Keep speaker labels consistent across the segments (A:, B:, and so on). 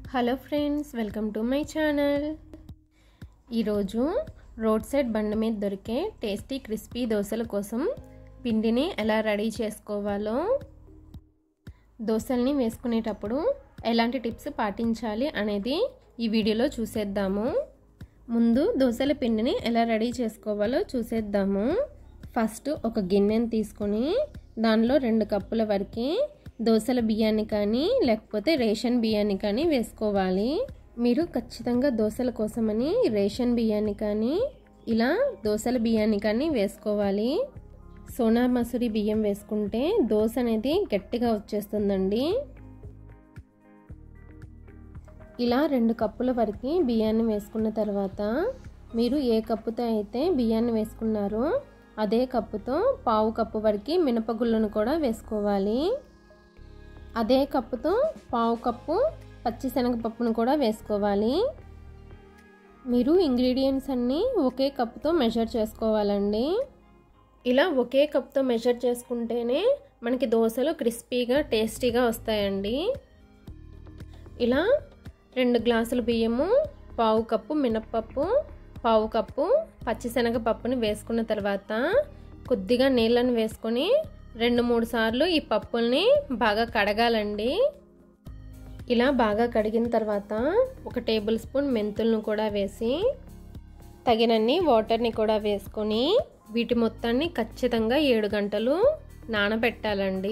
A: hello friends welcome to my channel ఈరోజు road side బండి మీద దొరికే టేస్టీ క్రిస్పీ దోశల కోసం పిండిని ఎలా రెడీ చేసుకోవాలో దోశల్ని వేసుకునేటప్పుడు ఎలాంటి టిప్స్ పాటించాలి అనేది ఈ వీడియోలో చూసేద్దాము ముందు దోశల పిండిని ఎలా రెడీ చేసుకోవాలో చూసేద్దాము ఫస్ట్ ఒక గిన్నెని తీసుకొని దానిలో రెండు కప్పుల వరకు దోశల బియ్యాన్ని కానీ లేకపోతే రేషన్ బియ్యాన్ని కానీ వేసుకోవాలి మీరు ఖచ్చితంగా దోశల కోసమని రేషన్ బియ్యాన్ని కానీ ఇలా దోశల బియ్యాన్ని కానీ వేసుకోవాలి సోనా మసూరి బియ్యం వేసుకుంటే దోశ అనేది గట్టిగా వచ్చేస్తుందండి ఇలా రెండు కప్పుల వరకు బియ్యాన్ని వేసుకున్న తర్వాత మీరు ఏ కప్పుతో అయితే బియ్యాన్ని వేసుకున్నారో అదే కప్పుతో పావు కప్పు వరకు మినపగుళ్ళను కూడా వేసుకోవాలి అదే కప్పుతో పావు కప్పు పచ్చిశనగపప్పును కూడా వేసుకోవాలి మీరు ఇంగ్రీడియంట్స్ అన్నీ ఒకే కప్పుతో మెజర్ చేసుకోవాలండి ఇలా ఒకే కప్తో మెజర్ చేసుకుంటేనే మనకి దోశలు క్రిస్పీగా టేస్టీగా వస్తాయండి ఇలా రెండు గ్లాసుల బియ్యము పావు కప్పు మినప్పప్పు పావు కప్పు పచ్చిశనగపప్పుని వేసుకున్న తర్వాత కొద్దిగా నీళ్ళని వేసుకొని రెండు మూడు సార్లు ఈ పప్పుల్ని బాగా కడగాలండి ఇలా బాగా కడిగిన తర్వాత ఒక టేబుల్ స్పూన్ మెంతులను కూడా వేసి తగినన్ని వాటర్ని కూడా వేసుకొని వీటి మొత్తాన్ని ఖచ్చితంగా ఏడు గంటలు నానబెట్టాలండి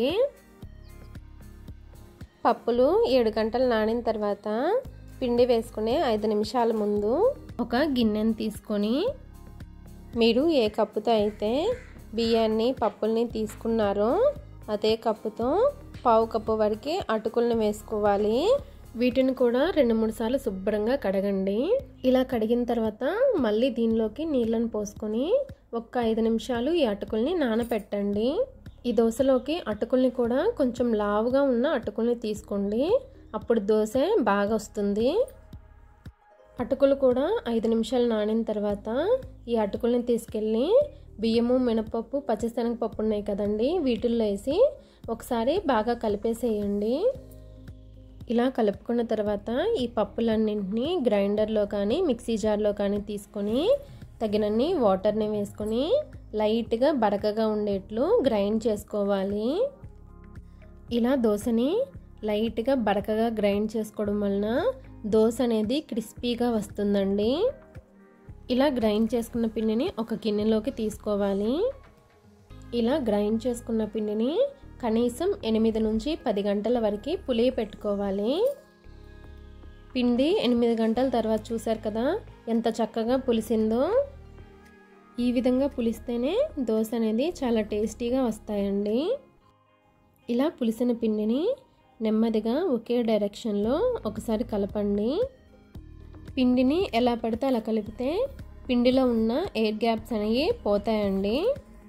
A: పప్పులు ఏడు గంటలు నానిన తర్వాత పిండి వేసుకునే ఐదు నిమిషాల ముందు ఒక గిన్నెని తీసుకొని మీరు ఏ కప్పుతో అయితే బియ్యాన్ని పప్పుల్ని తీసుకున్నారో అదే కప్పుతో పావు కప్పు వరకు అటుకులను వేసుకోవాలి వీటిని కూడా రెండు మూడు సార్లు శుభ్రంగా కడగండి ఇలా కడిగిన తర్వాత మళ్ళీ దీనిలోకి నీళ్ళని పోసుకొని ఒక్క ఐదు నిమిషాలు ఈ అటుకుల్ని నానపెట్టండి ఈ దోశలోకి అటుకుల్ని కూడా కొంచెం లావుగా ఉన్న అటుకుల్ని తీసుకోండి అప్పుడు దోశ బాగా వస్తుంది అటుకులు కూడా ఐదు నిమిషాలు నానిన తర్వాత ఈ అటుకుల్ని తీసుకెళ్ళి బియ్యము మినపప్పు పచ్చిశనగపప్పు ఉన్నాయి కదండి వీటిల్లో వేసి ఒకసారి బాగా కలిపేసేయండి ఇలా కలుపుకున్న తర్వాత ఈ పప్పులన్నింటినీ గ్రైండర్లో కానీ మిక్సీ జార్లో కానీ తీసుకొని తగినన్ని వాటర్ని వేసుకొని లైట్గా బరకగా ఉండేట్లు గ్రైండ్ చేసుకోవాలి ఇలా దోశని లైట్గా బరకగా గ్రైండ్ చేసుకోవడం వలన దోశ అనేది క్రిస్పీగా వస్తుందండి ఇలా గ్రైండ్ చేసుకున్న పిండిని ఒక గిన్నెలోకి తీసుకోవాలి ఇలా గ్రైండ్ చేసుకున్న పిండిని కనీసం ఎనిమిది నుంచి పది గంటల వరకు పులి పెట్టుకోవాలి పిండి ఎనిమిది గంటల తర్వాత చూసారు కదా ఎంత చక్కగా పులిసిందో ఈ విధంగా పులిస్తేనే దోశ అనేది చాలా టేస్టీగా వస్తాయండి ఇలా పులిసిన పిండిని నెమ్మదిగా ఒకే డైరెక్షన్లో ఒకసారి కలపండి పిండిని ఎలా పడితే అలా కలిపితే పిండిలో ఉన్న ఎయిర్ గ్యాప్స్ అనేవి పోతాయండి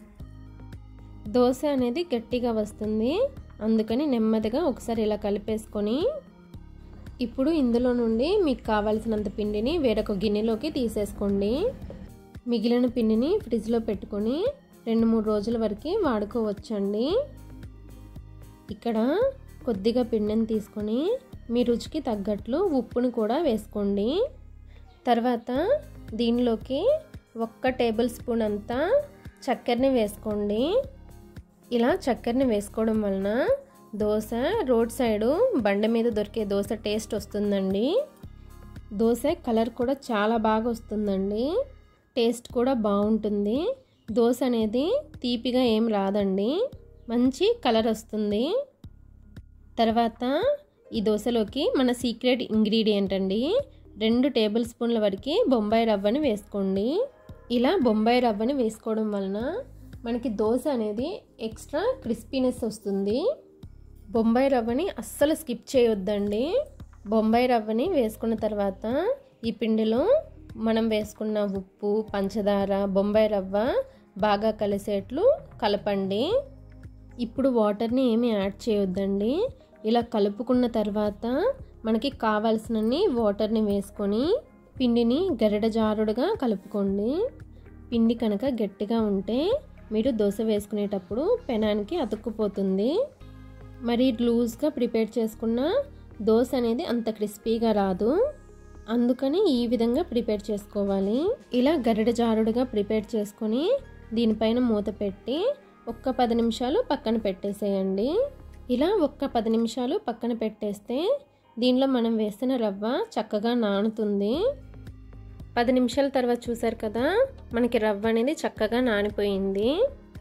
A: దోశ అనేది గట్టిగా వస్తుంది అందుకని నెమ్మదిగా ఒకసారి ఇలా కలిపేసుకొని ఇప్పుడు ఇందులో నుండి మీకు కావాల్సినంత పిండిని వేరొక గిన్నెలోకి తీసేసుకోండి మిగిలిన పిండిని ఫ్రిడ్జ్లో పెట్టుకొని రెండు మూడు రోజుల వరకు వాడుకోవచ్చండి ఇక్కడ కొద్దిగా పిండిని తీసుకొని మీ రుచికి తగ్గట్లు ఉప్పును కూడా వేసుకోండి తర్వాత దీనిలోకి ఒక్క టేబుల్ స్పూన్ అంతా చక్కెరని వేసుకోండి ఇలా చక్కెరని వేసుకోవడం వలన దోశ రోడ్ సైడు బండి మీద దొరికే దోశ టేస్ట్ వస్తుందండి దోశ కలర్ కూడా చాలా బాగా వస్తుందండి టేస్ట్ కూడా బాగుంటుంది దోశ అనేది తీపిగా ఏం రాదండి మంచి కలర్ వస్తుంది తర్వాత ఈ దోశలోకి మన సీక్రెట్ ఇంగ్రీడియంట్ అండి రెండు టేబుల్ స్పూన్ల వరకు బొంబాయి రవ్వని వేసుకోండి ఇలా బొంబాయి రవ్వని వేసుకోవడం వలన మనకి దోశ అనేది ఎక్స్ట్రా క్రిస్పీనెస్ వస్తుంది బొంబాయి రవ్వని అస్సలు స్కిప్ చేయొద్దండి బొంబాయి రవ్వని వేసుకున్న తర్వాత ఈ పిండిలో మనం వేసుకున్న ఉప్పు పంచదార బొంబాయి రవ్వ బాగా కలిసేట్లు కలపండి ఇప్పుడు వాటర్ని ఏమీ యాడ్ చేయొద్దండి ఇలా కలుపుకున్న తర్వాత మనకి కావాల్సినన్ని వాటర్ని వేసుకొని పిండిని గరిడ జారుడుగా కలుపుకోండి పిండి కనుక గట్టిగా ఉంటే మీరు దోశ వేసుకునేటప్పుడు పెనానికి అతుక్కుపోతుంది మరి లూజ్గా ప్రిపేర్ చేసుకున్న దోశ అనేది అంత క్రిస్పీగా రాదు అందుకని ఈ విధంగా ప్రిపేర్ చేసుకోవాలి ఇలా గరిడ జారుడుగా ప్రిపేర్ చేసుకొని దీనిపైన మూత పెట్టి ఒక్క పది నిమిషాలు పక్కన పెట్టేసేయండి ఇలా ఒక్క పది నిమిషాలు పక్కన పెట్టేస్తే దీనిలో మనం వేసిన రవ్వ చక్కగా నానుతుంది పది నిమిషాల తర్వాత చూసారు కదా మనకి రవ్వ అనేది చక్కగా నానిపోయింది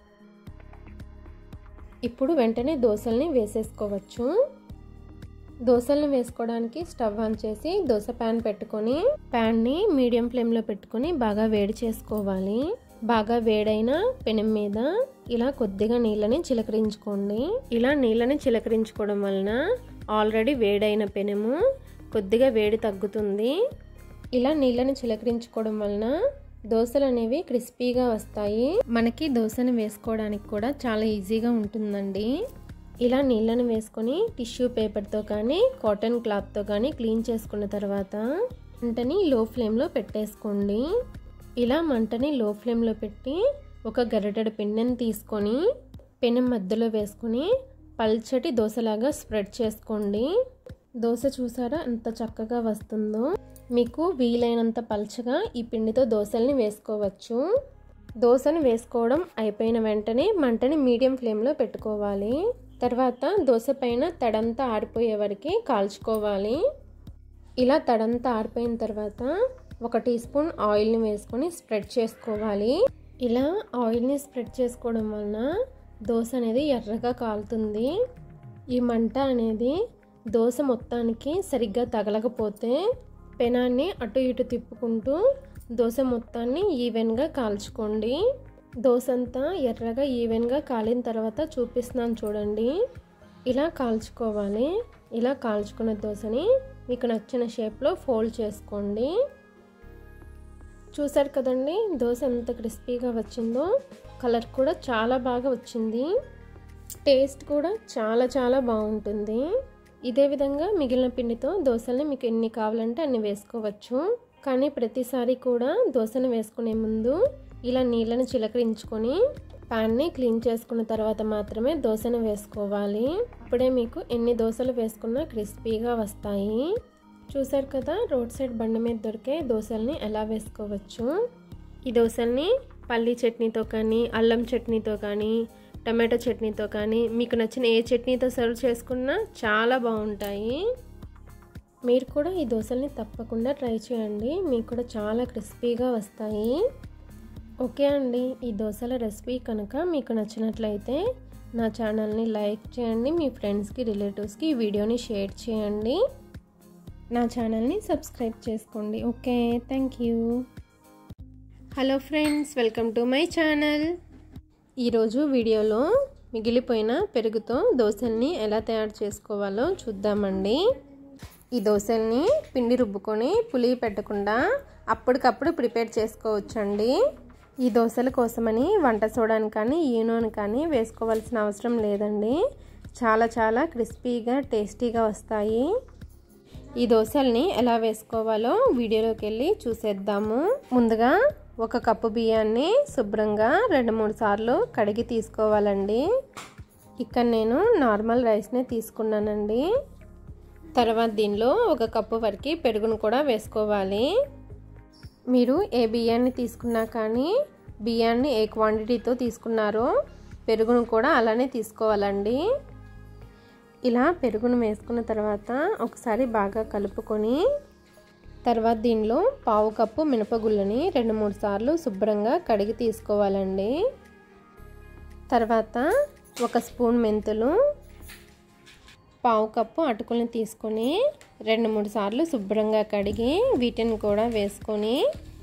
A: ఇప్పుడు వెంటనే దోశల్ని వేసేసుకోవచ్చు దోశలను వేసుకోవడానికి స్టవ్ ఆన్ చేసి దోశ ప్యాన్ పెట్టుకొని ప్యాన్ని మీడియం ఫ్లేమ్లో పెట్టుకొని బాగా వేడి చేసుకోవాలి బాగా వేడైన పెనం మీద ఇలా కొద్దిగా నీళ్ళని చిలకరించుకోండి ఇలా నీళ్ళని చిలకరించుకోవడం వలన ఆల్రెడీ వేడైన పెనము కొద్దిగా వేడి తగ్గుతుంది ఇలా నీళ్ళని చిలకరించుకోవడం వలన దోశలు అనేవి క్రిస్పీగా వస్తాయి మనకి దోశను వేసుకోవడానికి కూడా చాలా ఈజీగా ఉంటుందండి ఇలా నీళ్ళని వేసుకొని టిష్యూ పేపర్తో కానీ కాటన్ క్లాత్తో కానీ క్లీన్ చేసుకున్న తర్వాత మంటని లో ఫ్లేమ్లో పెట్టేసుకోండి ఇలా మంటని లో ఫ్లేమ్లో పెట్టి ఒక గరిటెడు పిండిని తీసుకొని పెనం మధ్యలో వేసుకొని పల్చటి దోశలాగా స్ప్రెడ్ చేసుకోండి దోశ చూసారా ఎంత చక్కగా వస్తుందో మీకు వీలైనంత పల్చగా ఈ పిండితో దోశల్ని వేసుకోవచ్చు దోశను వేసుకోవడం అయిపోయిన వెంటనే మంటని మీడియం ఫ్లేమ్లో పెట్టుకోవాలి తర్వాత దోశ పైన తడంతా ఆరిపోయే వరకు కాల్చుకోవాలి ఇలా తడంతా ఆరిపోయిన తర్వాత ఒక టీ స్పూన్ ఆయిల్ని వేసుకొని స్ప్రెడ్ చేసుకోవాలి ఇలా ఆయిల్ని స్ప్రెడ్ చేసుకోవడం వలన దోశ అనేది ఎర్రగా కాలుతుంది ఈ మంట అనేది దోశ మొత్తానికి సరిగ్గా తగలకపోతే పెనాన్ని అటు ఇటు తిప్పుకుంటూ దోశ మొత్తాన్ని ఈవెన్గా కాల్చుకోండి దోశ అంతా ఎర్రగా ఈవెన్గా కాలిన తర్వాత చూపిస్తున్నాను చూడండి ఇలా కాల్చుకోవాలి ఇలా కాల్చుకున్న దోశని మీకు నచ్చిన షేప్లో ఫోల్డ్ చేసుకోండి చూసారు కదండి దోశ ఎంత క్రిస్పీగా వచ్చిందో కలర్ కూడా చాలా బాగా వచ్చింది టేస్ట్ కూడా చాలా చాలా బాగుంటుంది ఇదే విధంగా మిగిలిన పిండితో దోశల్ని మీకు ఎన్ని కావాలంటే అన్ని వేసుకోవచ్చు కానీ ప్రతిసారి కూడా దోశను వేసుకునే ముందు ఇలా నీళ్ళని చిలకరించుకొని ప్యాన్ని క్లీన్ చేసుకున్న తర్వాత మాత్రమే దోశను వేసుకోవాలి అప్పుడే మీకు ఎన్ని దోశలు వేసుకున్నా క్రిస్పీగా వస్తాయి చూసారు కదా రోడ్ సైడ్ బండి మీద దొరికే దోశల్ని ఎలా వేసుకోవచ్చు ఈ దోశల్ని పల్లీ చట్నీతో కానీ అల్లం చట్నీతో కానీ టమాటో చట్నీతో కానీ మీకు నచ్చిన ఏ చట్నీతో సర్వ్ చేసుకున్నా చాలా బాగుంటాయి మీరు కూడా ఈ దోశల్ని తప్పకుండా ట్రై చేయండి మీకు కూడా చాలా క్రిస్పీగా వస్తాయి ఓకే అండి ఈ దోశల రెసిపీ కనుక మీకు నచ్చినట్లయితే నా ఛానల్ని లైక్ చేయండి మీ ఫ్రెండ్స్కి రిలేటివ్స్కి ఈ వీడియోని షేర్ చేయండి నా ఛానల్ని సబ్స్క్రైబ్ చేసుకోండి okay thank you hello friends welcome to my channel ఈరోజు వీడియోలో మిగిలిపోయిన పెరుగుతో దోశల్ని ఎలా తయారు చేసుకోవాలో చూద్దామండి ఈ దోశల్ని పిండి రుబ్బుకొని పులి పెట్టకుండా అప్పటికప్పుడు ప్రిపేర్ చేసుకోవచ్చండి ఈ దోశల కోసమని వంట సోడాని కానీ ఈనోని కానీ వేసుకోవాల్సిన అవసరం లేదండి చాలా చాలా క్రిస్పీగా టేస్టీగా వస్తాయి ఈ దోశల్ని ఎలా వేసుకోవాలో వీడియోలోకి వెళ్ళి చూసేద్దాము ముందుగా ఒక కప్పు బియ్యాన్ని శుభ్రంగా రెండు మూడు సార్లు కడిగి తీసుకోవాలండి ఇక్కడ నేను నార్మల్ రైస్ని తీసుకున్నానండి తర్వాత దీనిలో ఒక కప్పు వరకు పెరుగును కూడా వేసుకోవాలి మీరు ఏ బియ్యాన్ని తీసుకున్నా కానీ బియ్యాన్ని ఏ క్వాంటిటీతో తీసుకున్నారో పెరుగును కూడా అలానే తీసుకోవాలండి ఇలా పెరుగును వేసుకున్న తర్వాత ఒకసారి బాగా కలుపుకొని తర్వాత దీనిలో పావు కప్పు మినపగుళ్ళని రెండు మూడు సార్లు శుభ్రంగా కడిగి తీసుకోవాలండి తర్వాత ఒక స్పూన్ మెంతులు పావు కప్పు అటుకుల్ని తీసుకొని రెండు మూడు సార్లు శుభ్రంగా కడిగి వీటిని కూడా వేసుకొని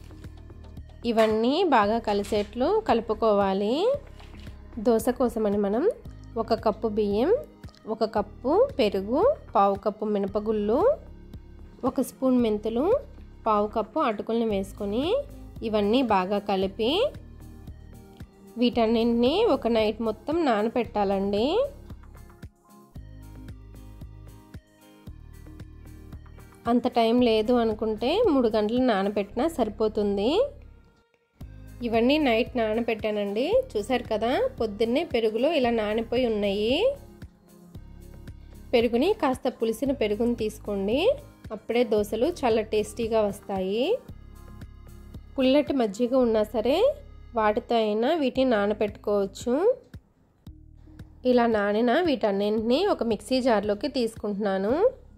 A: ఇవన్నీ బాగా కలిసేట్లు కలుపుకోవాలి దోశ కోసమని మనం ఒక కప్పు బియ్యం ఒక కప్పు పెరుగు పావు కప్పు మినపగుళ్ళు ఒక స్పూన్ మెంతులు పావు కప్పు అటుకుల్ని వేసుకొని ఇవన్నీ బాగా కలిపి వీటన్నింటినీ ఒక నైట్ మొత్తం నానపెట్టాలండి అంత టైం లేదు అనుకుంటే మూడు గంటలు నానబెట్టినా సరిపోతుంది ఇవన్నీ నైట్ నానబెట్టానండి చూసారు కదా పొద్దున్నే పెరుగులో ఇలా నానిపోయి ఉన్నాయి పెరుగుని కాస్త పులిసిన పెరుగుని తీసుకోండి అప్పుడే దోశలు చాలా టేస్టీగా వస్తాయి పుల్లటి మజ్జిగ ఉన్నా సరే వాటితో అయినా వీటిని నానబెట్టుకోవచ్చు ఇలా నానిన వీటన్నింటినీ ఒక మిక్సీ జార్లోకి తీసుకుంటున్నాను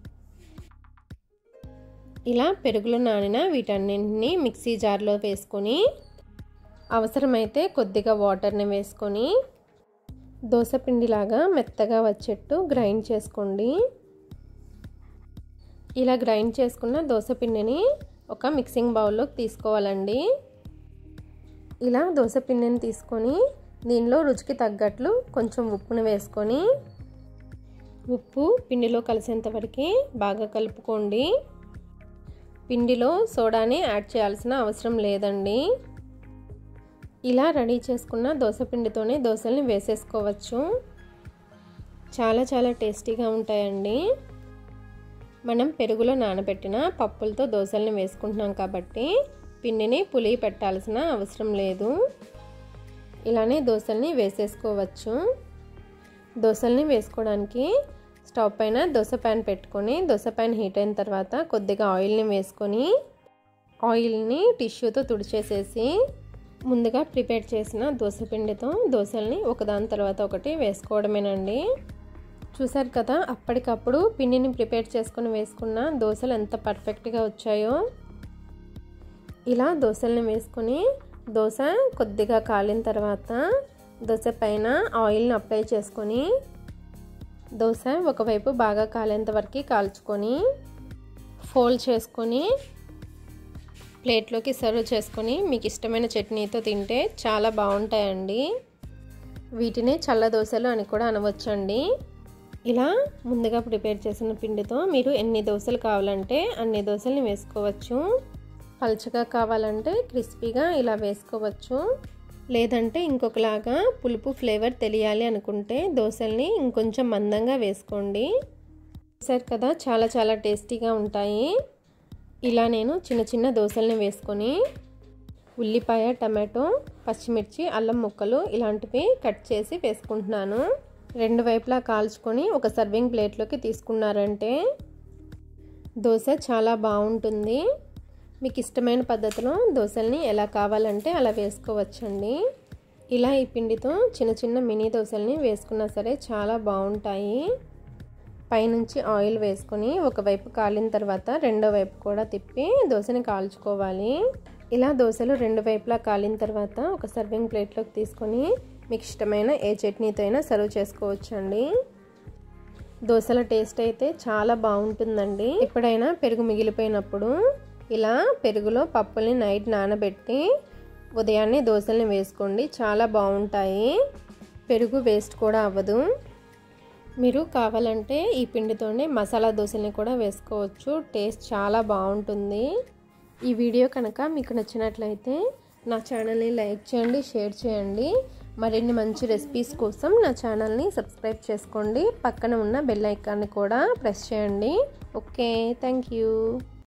A: ఇలా పెరుగులో నానిన వీటన్నింటినీ మిక్సీ జార్లో వేసుకొని అవసరమైతే కొద్దిగా వాటర్ని వేసుకొని దోశపిండిలాగా మెత్తగా వచ్చేట్టు గ్రైండ్ చేసుకోండి ఇలా గ్రైండ్ చేసుకున్న దోశపిండిని ఒక మిక్సింగ్ బౌల్లోకి తీసుకోవాలండి ఇలా దోశపిండిని తీసుకొని దీనిలో రుచికి తగ్గట్లు కొంచెం ఉప్పును వేసుకొని ఉప్పు పిండిలో కలిసేంత వరకు బాగా కలుపుకోండి పిండిలో సోడాని యాడ్ చేయాల్సిన అవసరం లేదండి ఇలా రెడీ చేసుకున్న దోశపిండితోనే దోశల్ని వేసేసుకోవచ్చు చాలా చాలా టేస్టీగా ఉంటాయండి మనం పెరుగులో నానబెట్టిన పప్పులతో దోశల్ని వేసుకుంటున్నాం కాబట్టి పిండిని పులి పెట్టాల్సిన అవసరం లేదు ఇలానే దోశల్ని వేసేసుకోవచ్చు దోశల్ని వేసుకోవడానికి స్టవ్ పైన దోశ ప్యాన్ పెట్టుకొని దోశ ప్యాన్ హీట్ అయిన తర్వాత కొద్దిగా ఆయిల్ని వేసుకొని ఆయిల్ని టిష్యూతో తుడిచేసేసి ముందుగా ప్రిపేర్ చేసిన దోశ పిండితో దోశల్ని ఒకదాని తర్వాత ఒకటి వేసుకోవడమేనండి చూసారు కదా అప్పటికప్పుడు పిండిని ప్రిపేర్ చేసుకొని వేసుకున్న దోశలు ఎంత పర్ఫెక్ట్గా వచ్చాయో ఇలా దోశల్ని వేసుకొని దోశ కొద్దిగా కాలిన తర్వాత దోశ పైన ఆయిల్ని అప్లై చేసుకొని దోశ ఒకవైపు బాగా కాలేంత వరకు కాల్చుకొని ఫోల్డ్ చేసుకొని ప్లేట్లోకి సర్వ్ చేసుకొని మీకు ఇష్టమైన చట్నీతో తింటే చాలా బాగుంటాయండి వీటిని చల్ల దోశలు అని కూడా అనవచ్చండి ఇలా ముందుగా ప్రిపేర్ చేసిన పిండితో మీరు ఎన్ని దోశలు కావాలంటే అన్ని దోశల్ని వేసుకోవచ్చు పలుచగా కావాలంటే క్రిస్పీగా ఇలా వేసుకోవచ్చు లేదంటే ఇంకొకలాగా పులుపు ఫ్లేవర్ తెలియాలి అనుకుంటే దోశల్ని ఇంకొంచెం మందంగా వేసుకోండి సరే కదా చాలా చాలా టేస్టీగా ఉంటాయి ఇలా నేను చిన్న చిన్న దోశల్ని వేసుకొని ఉల్లిపాయ టమాటో పచ్చిమిర్చి అల్లం ముక్కలు ఇలాంటివి కట్ చేసి వేసుకుంటున్నాను రెండు వైపులా కాల్చుకొని ఒక సర్వింగ్ ప్లేట్లోకి తీసుకున్నారంటే దోశ చాలా బాగుంటుంది మీకు ఇష్టమైన పద్ధతిలో దోశల్ని ఎలా కావాలంటే అలా వేసుకోవచ్చండి ఇలా ఈ పిండితో చిన్న చిన్న మినీ దోశల్ని వేసుకున్నా సరే చాలా బాగుంటాయి పైనుంచి ఆయిల్ వేసుకొని ఒకవైపు కాలిన తర్వాత రెండో వైపు కూడా తిప్పి దోశని కాల్చుకోవాలి ఇలా దోశలు రెండు వైపులా కాలిన తర్వాత ఒక సర్వింగ్ ప్లేట్లోకి తీసుకొని మీకు ఇష్టమైన ఏ చట్నీతో అయినా సర్వ్ చేసుకోవచ్చండి దోశల టేస్ట్ అయితే చాలా బాగుంటుందండి ఎప్పుడైనా పెరుగు మిగిలిపోయినప్పుడు ఇలా పెరుగులో పప్పుల్ని నైట్ నానబెట్టి ఉదయాన్నే దోశల్ని వేసుకోండి చాలా బాగుంటాయి పెరుగు వేస్ట్ కూడా అవ్వదు మీరు కావాలంటే ఈ పిండితోనే మసాలా దోశల్ని కూడా వేసుకోవచ్చు టేస్ట్ చాలా బాగుంటుంది ఈ వీడియో కనుక మీకు నచ్చినట్లయితే నా ఛానల్ని లైక్ చేయండి షేర్ చేయండి మరిన్ని మంచి రెసిపీస్ కోసం నా ఛానల్ని సబ్స్క్రైబ్ చేసుకోండి పక్కన ఉన్న బెల్ ఐకాన్ని కూడా ప్రెస్ చేయండి ఓకే థ్యాంక్ యూ